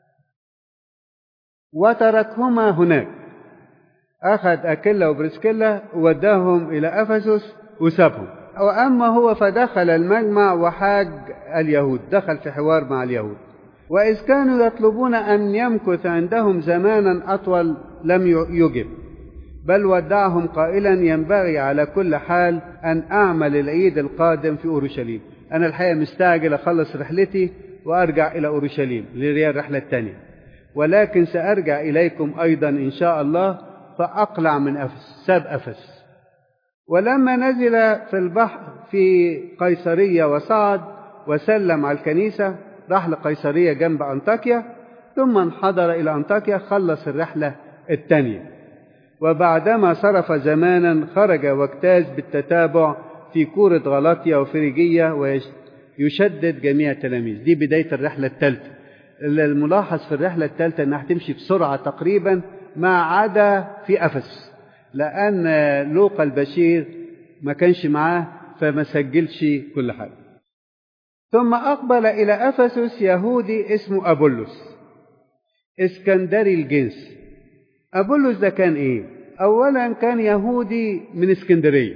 وتركهما هناك أخذ أكيلا وبرسكيلا ووداهم إلى أفسس وسابهم وأما هو فدخل المجمع وحاج اليهود دخل في حوار مع اليهود وإذ كانوا يطلبون أن يمكث عندهم زمانا أطول لم يجب بل ودعهم قائلا ينبغي على كل حال أن أعمل العيد القادم في أورشليم أنا الحقيقة مستعجل أخلص رحلتي وأرجع إلى أورشليم اللي هي الرحلة الثانية ولكن سأرجع إليكم أيضا إن شاء الله فأقلع من أفس ساب أفس ولما نزل في البحر في قيصرية وصعد وسلم على الكنيسة راح لقيصرية جنب أنطاكيا ثم انحدر إلى أنطاكيا خلص الرحلة الثانية وبعدما صرف زمانا خرج واجتاز بالتتابع في كورة غلطية وفريجية ويشدد جميع التلاميذ دي بداية الرحلة الثالثة الملاحظ في الرحلة الثالثة انها هتمشي بسرعة تقريبا ما عدا في أفس لأن لوقا البشير ما كانش معاه فما سجلش كل حاجة ثم أقبل إلى أفسس يهودي اسمه أبولس اسكندري الجنس أبولس ده كان إيه؟ أولا كان يهودي من اسكندرية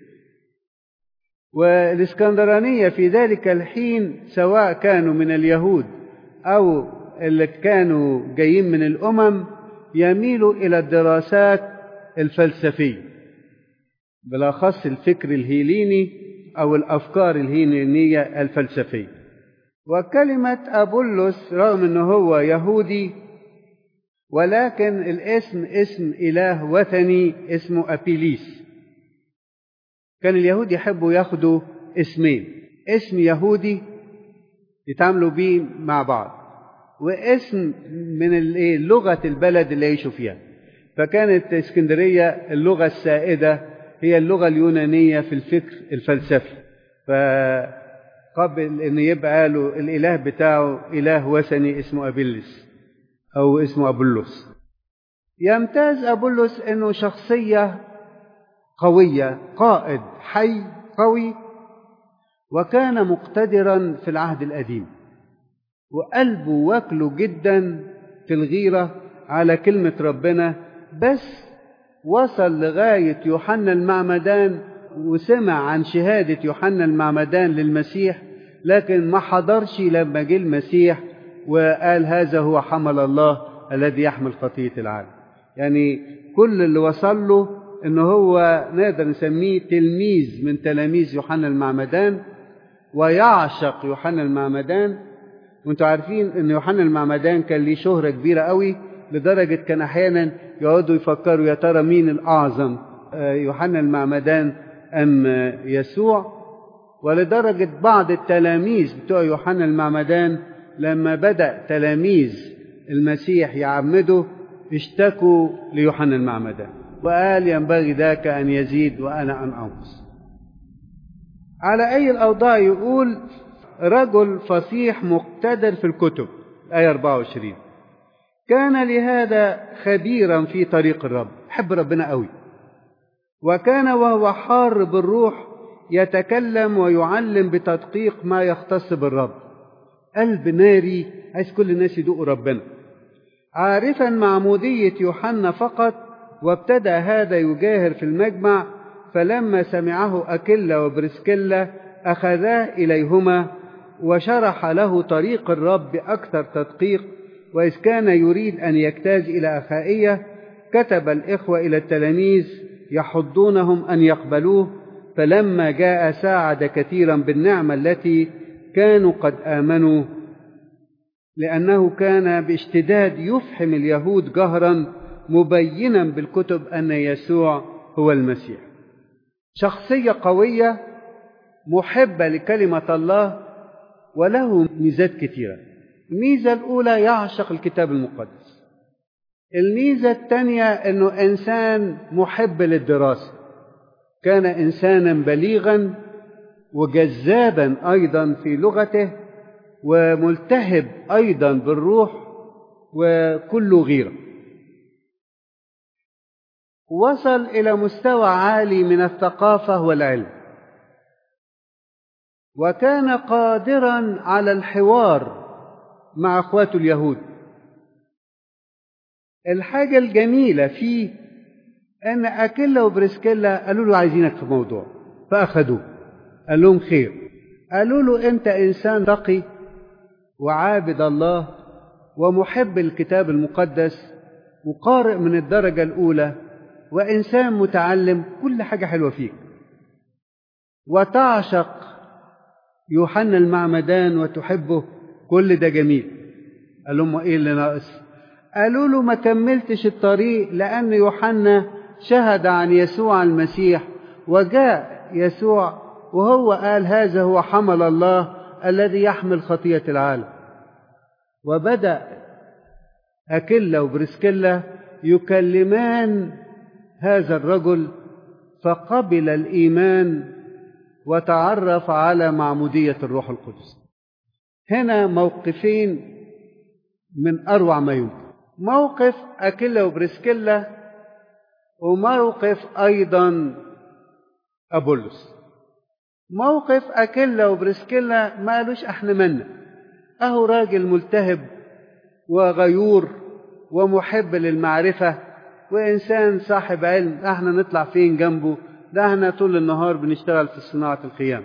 والاسكندرانية في ذلك الحين سواء كانوا من اليهود أو اللي كانوا جايين من الأمم يميلوا إلى الدراسات الفلسفية بالأخص الفكر الهيليني أو الأفكار الهيلينية الفلسفية وكلمة أبولس رغم أنه هو يهودي ولكن الاسم اسم إله وثني اسمه أبيليس كان اليهود يحبوا ياخدوا اسمين اسم يهودي يتعاملوا بيه مع بعض واسم من لغة البلد اللي يعيشوا فيها فكانت اسكندرية اللغة السائدة هي اللغة اليونانية في الفكر الفلسفي فقبل ان يبقى له الاله بتاعه اله وثني اسمه ابيلس او اسمه ابولس يمتاز ابولس انه شخصية قوية قائد حي قوي وكان مقتدرا في العهد القديم وقلبه واكله جدا في الغيرة على كلمة ربنا بس وصل لغاية يوحنا المعمدان وسمع عن شهادة يوحنا المعمدان للمسيح لكن ما حضرش لما جه المسيح وقال هذا هو حمل الله الذي يحمل خطية العالم يعني كل اللي وصل له ان هو نقدر نسميه تلميذ من تلاميذ يوحنا المعمدان ويعشق يوحنا المعمدان وانتوا عارفين ان يوحنا المعمدان كان ليه شهرة كبيرة قوي لدرجة كان احيانا يقعدوا يفكروا يا ترى مين الاعظم يوحنا المعمدان ام يسوع ولدرجة بعض التلاميذ بتوع يوحنا المعمدان لما بدأ تلاميذ المسيح يعمدوا اشتكوا ليوحنا المعمدان وقال ينبغي ذاك أن يزيد وأنا أن أنقص على أي الأوضاع يقول رجل فصيح مقتدر في الكتب آية 24 كان لهذا خبيرا في طريق الرب حب ربنا قوي وكان وهو حار بالروح يتكلم ويعلم بتدقيق ما يختص بالرب قلب ناري عايز كل الناس يدوقوا ربنا عارفا معمودية يوحنا فقط وابتدأ هذا يجاهر في المجمع فلما سمعه أكيلا وبرسكيلا أخذاه إليهما وشرح له طريق الرب بأكثر تدقيق وإذ كان يريد أن يجتاز إلى أخائية كتب الإخوة إلى التلاميذ يحضونهم أن يقبلوه فلما جاء ساعد كثيرا بالنعمة التي كانوا قد آمنوا لأنه كان باشتداد يفحم اليهود جهرا مبينا بالكتب أن يسوع هو المسيح شخصية قوية محبة لكلمة الله وله ميزات كثيرة الميزة الأولى يعشق الكتاب المقدس الميزة الثانية أنه إنسان محب للدراسة كان إنسانا بليغا وجذابا أيضا في لغته وملتهب أيضا بالروح وكله غيرة وصل إلى مستوى عالي من الثقافة والعلم وكان قادرا على الحوار مع اخواته اليهود الحاجة الجميلة فيه أن أكيلا وبرسكيلا قالوا له عايزينك في موضوع فأخذوه قال لهم خير قالوا له أنت إنسان تقي وعابد الله ومحب الكتاب المقدس وقارئ من الدرجة الأولى وإنسان متعلم كل حاجة حلوة فيك وتعشق يوحنا المعمدان وتحبه كل ده جميل قال لهم ايه اللي ناقص قالوا له ما كملتش الطريق لان يوحنا شهد عن يسوع المسيح وجاء يسوع وهو قال هذا هو حمل الله الذي يحمل خطيه العالم وبدا اكيلا وبرسكيلا يكلمان هذا الرجل فقبل الايمان وتعرف على معموديه الروح القدس هنا موقفين من اروع ما يمكن موقف اكيلا وبرسكيلا وموقف ايضا ابولس موقف اكيلا وبرسكيلا ما قالوش احنا منا اهو راجل ملتهب وغيور ومحب للمعرفه وانسان صاحب علم احنا نطلع فين جنبه ده احنا طول النهار بنشتغل في صناعه الخيام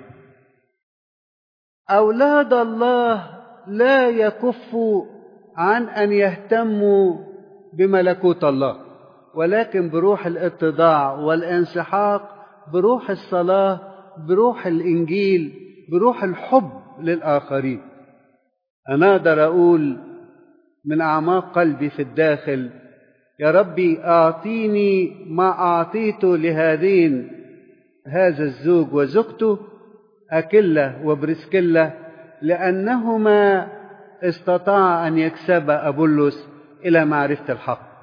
اولاد الله لا يكفوا عن ان يهتموا بملكوت الله ولكن بروح الاتضاع والانسحاق بروح الصلاه بروح الانجيل بروح الحب للاخرين انا اقدر اقول من اعماق قلبي في الداخل يا ربي اعطيني ما اعطيته لهذين هذا الزوج وزوجته اكله وبرسكله لانهما استطاع ان يكسب ابولس الى معرفه الحق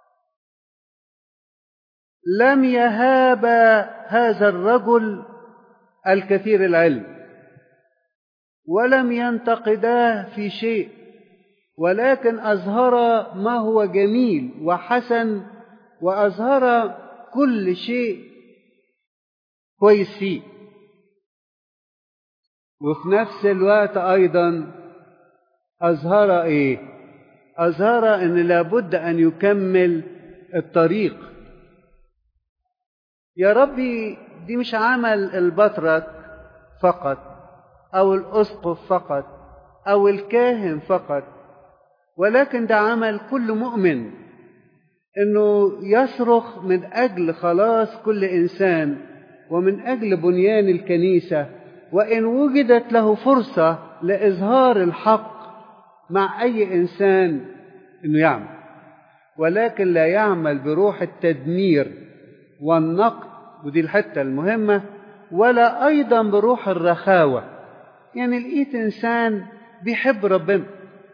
لم يهاب هذا الرجل الكثير العلم ولم ينتقداه في شيء ولكن اظهر ما هو جميل وحسن واظهر كل شيء كويس فيه وفي نفس الوقت ايضا اظهر ايه اظهر ان لابد ان يكمل الطريق يا ربي دي مش عمل البطرك فقط او الاسقف فقط او الكاهن فقط ولكن ده عمل كل مؤمن انه يصرخ من اجل خلاص كل انسان ومن اجل بنيان الكنيسه وان وجدت له فرصه لاظهار الحق مع اي انسان انه يعمل ولكن لا يعمل بروح التدمير والنقد ودي الحته المهمه ولا ايضا بروح الرخاوه يعني لقيت انسان بيحب ربنا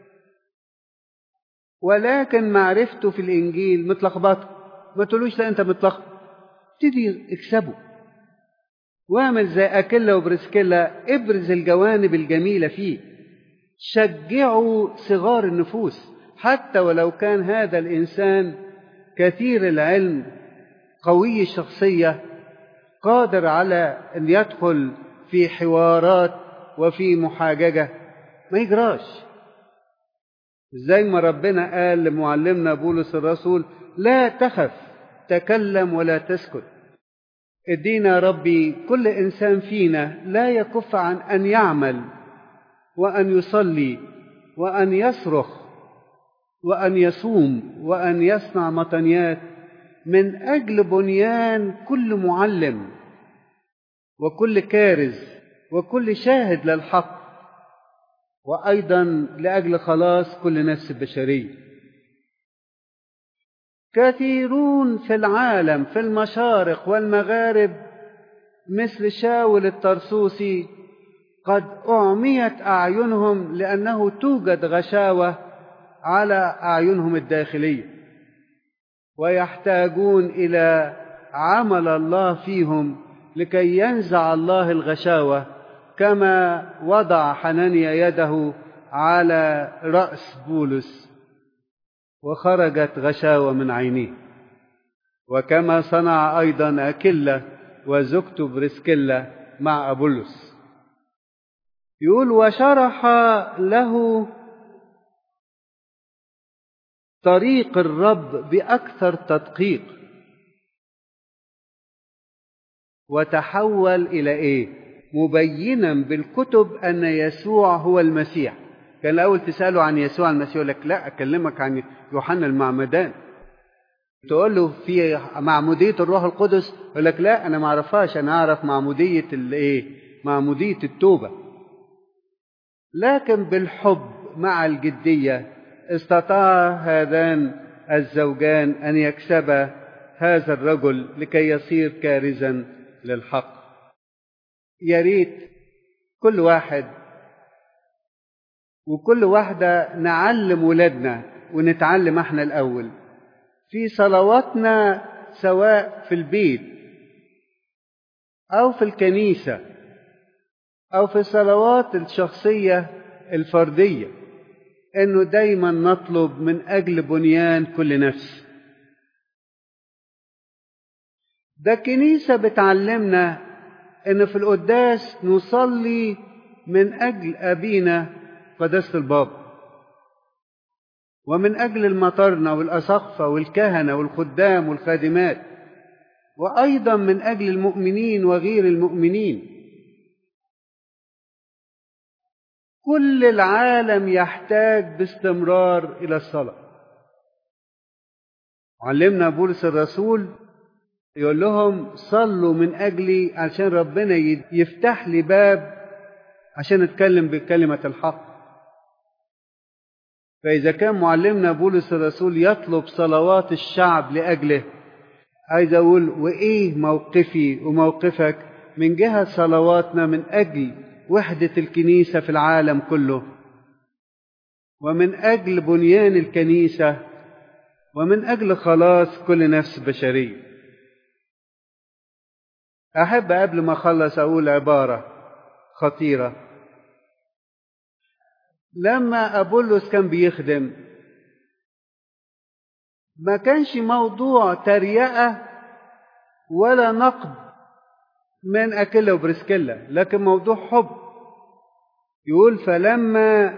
ولكن معرفته في الانجيل متلخبطه ما تقولوش لا انت متلخبط ابتدي اكسبه واعمل زي اكيلا وبرسكيلا ابرز الجوانب الجميله فيه شجعوا صغار النفوس حتى ولو كان هذا الانسان كثير العلم قوي الشخصيه قادر على ان يدخل في حوارات وفي محاججه ما يجراش زي ما ربنا قال لمعلمنا بولس الرسول لا تخف تكلم ولا تسكت ادينا ربي كل انسان فينا لا يكف عن ان يعمل وان يصلي وان يصرخ وان يصوم وان يصنع مطنيات من اجل بنيان كل معلم وكل كارز وكل شاهد للحق وايضا لاجل خلاص كل نفس بشريه كثيرون في العالم في المشارق والمغارب مثل شاول الطرسوسي قد اعميت اعينهم لانه توجد غشاوه على اعينهم الداخليه ويحتاجون الى عمل الله فيهم لكي ينزع الله الغشاوه كما وضع حنانيا يده على راس بولس وخرجت غشاوه من عينيه وكما صنع ايضا اكله وزوجته بريسكيلا مع ابولس يقول وشرح له طريق الرب باكثر تدقيق وتحول الى ايه مبينا بالكتب ان يسوع هو المسيح كان الاول تساله عن يسوع المسيح يقول لك لا اكلمك عن يوحنا المعمدان تقول له في معموديه الروح القدس يقول لك لا انا ما اعرفهاش انا اعرف معموديه الايه معموديه التوبه لكن بالحب مع الجديه استطاع هذان الزوجان ان يكسبا هذا الرجل لكي يصير كارزا للحق يا ريت كل واحد وكل واحدة نعلم ولادنا ونتعلم احنا الأول في صلواتنا سواء في البيت أو في الكنيسة أو في الصلوات الشخصية الفردية إنه دايما نطلب من أجل بنيان كل نفس ده الكنيسة بتعلمنا إن في القداس نصلي من أجل أبينا قداسة البابا ومن أجل المطرنة والأسقفة والكهنة والخدام والخادمات وأيضا من أجل المؤمنين وغير المؤمنين كل العالم يحتاج باستمرار إلى الصلاة علمنا بولس الرسول يقول لهم صلوا من أجلي عشان ربنا يفتح لي باب عشان أتكلم بكلمة الحق فإذا كان معلمنا بولس الرسول يطلب صلوات الشعب لأجله عايز أقول وإيه موقفي وموقفك من جهة صلواتنا من أجل وحدة الكنيسة في العالم كله ومن أجل بنيان الكنيسة ومن أجل خلاص كل نفس بشرية أحب قبل ما أخلص أقول عبارة خطيرة لما أبولس كان بيخدم ما كانش موضوع تريقة ولا نقد من أكيلا وبرسكيلا لكن موضوع حب يقول فلما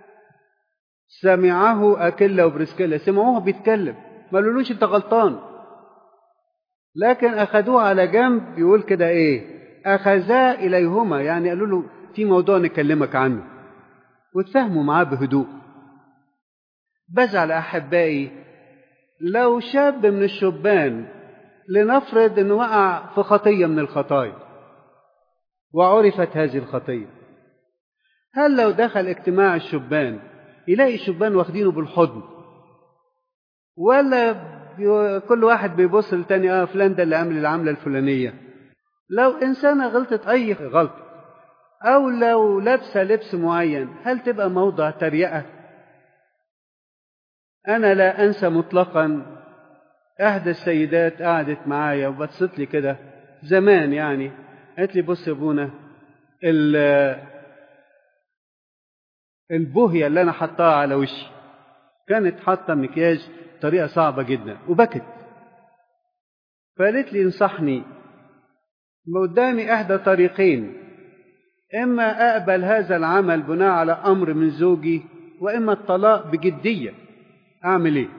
سمعه أكيلا وبرسكيلا سمعوه بيتكلم ما قالولوش أنت غلطان لكن أخذوه على جنب يقول كده إيه أخذا إليهما يعني قالوا له في موضوع نكلمك عنه وتفهموا معاه بهدوء بزعل أحبائي لو شاب من الشبان لنفرض أنه وقع في خطية من الخطايا وعرفت هذه الخطية هل لو دخل اجتماع الشبان يلاقي الشبان واخدينه بالحضن ولا كل واحد بيبص للتاني اه فلان ده اللي عامل العملة الفلانية لو إنسانة غلطت أي غلطة أو لو لابسة لبس معين هل تبقى موضع تريقة؟ أنا لا أنسى مطلقا إحدى السيدات قعدت معايا وبصت لي كده زمان يعني قالت لي بص يا ابونا البوهية اللي أنا حطاها على وشي كانت حاطة مكياج بطريقة صعبة جدا وبكت فقالت لي انصحني قدامي إحدى طريقين إما أقبل هذا العمل بناء على أمر من زوجي وإما الطلاق بجدية أعمل إيه؟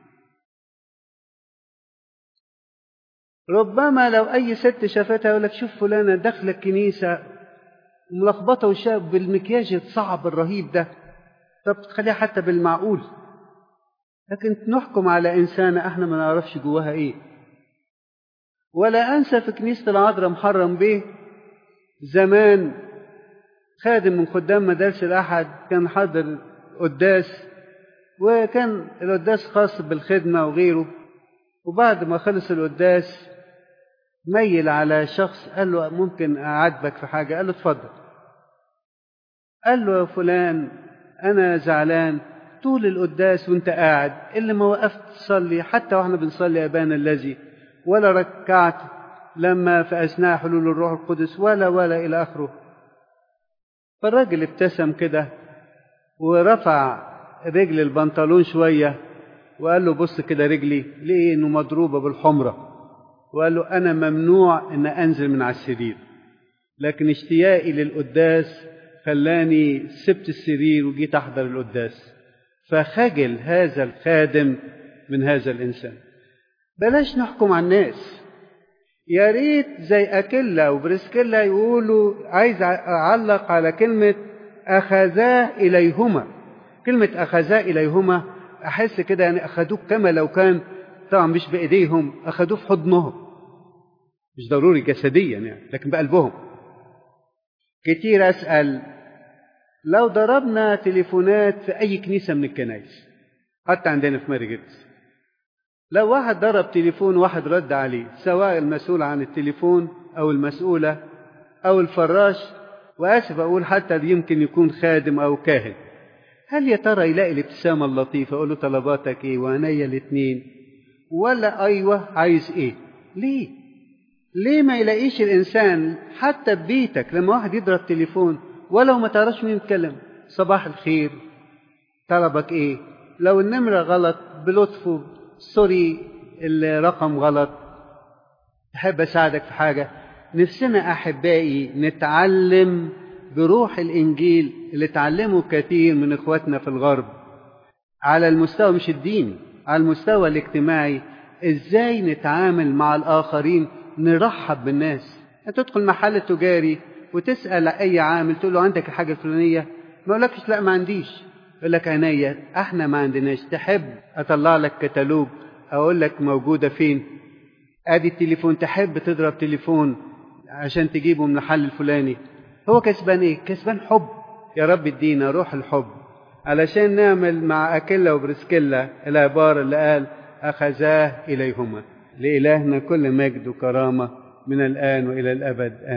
ربما لو أي ست شافتها يقول لك شوف فلانة داخلة الكنيسة ملخبطة وشاب بالمكياج الصعب الرهيب ده طب تخليها حتى بالمعقول لكن نحكم على إنسانة احنا ما نعرفش جواها إيه ولا أنسى في كنيسة العذراء محرم بيه زمان خادم من خدام مدارس الأحد كان حاضر قداس وكان القداس خاص بالخدمة وغيره وبعد ما خلص القداس ميل على شخص قال له ممكن أعاتبك في حاجة قال له اتفضل قال له يا فلان أنا زعلان طول القداس وانت قاعد اللي ما وقفت تصلي حتى واحنا بنصلي أبانا الذي ولا ركعت لما في أثناء حلول الروح القدس ولا ولا إلى آخره فالراجل ابتسم كده ورفع رجل البنطلون شوية وقال له بص كده رجلي ليه انه مضروبة بالحمرة وقال له انا ممنوع ان انزل من على السرير لكن اشتياقي للقداس خلاني سبت السرير وجيت احضر القداس فخجل هذا الخادم من هذا الانسان بلاش نحكم على الناس يا ريت زي اكيلا وبرسكيلا يقولوا عايز اعلق على كلمه اخذا اليهما كلمه اخذا اليهما احس كده يعني اخذوه كما لو كان طبعا مش بايديهم اخذوه في حضنهم مش ضروري جسديا يعني لكن بقلبهم كتير اسال لو ضربنا تليفونات في اي كنيسه من الكنائس حتى عندنا في ماري جيتس لو واحد ضرب تليفون واحد رد عليه سواء المسؤول عن التليفون او المسؤوله او الفراش واسف اقول حتى يمكن يكون خادم او كاهن هل يا ترى يلاقي الابتسامة اللطيفة أقول له طلباتك إيه وعينيا الاتنين ولا أيوة عايز إيه ليه ليه ما يلاقيش الإنسان حتى ببيتك لما واحد يضرب تليفون ولو ما تعرفش مين يتكلم صباح الخير طلبك إيه لو النمرة غلط بلطفه سوري الرقم غلط تحب أساعدك في حاجة نفسنا أحبائي نتعلم بروح الإنجيل اللي اتعلمه كثير من إخواتنا في الغرب على المستوى مش الديني على المستوى الاجتماعي إزاي نتعامل مع الآخرين نرحب بالناس تدخل محل تجاري وتسأل أي عامل تقول له عندك الحاجة الفلانية ما يقولكش لا ما عنديش يقول لك عينيا احنا ما عندناش تحب اطلع لك كتالوج اقول لك موجودة فين ادي التليفون تحب تضرب تليفون عشان تجيبه من المحل الفلاني هو كسبان ايه كسبان حب يا رب ادينا روح الحب علشان نعمل مع اكيلا وبرسكيلا العبارة اللي قال اخذاه اليهما لالهنا كل مجد وكرامة من الان والى الابد آمين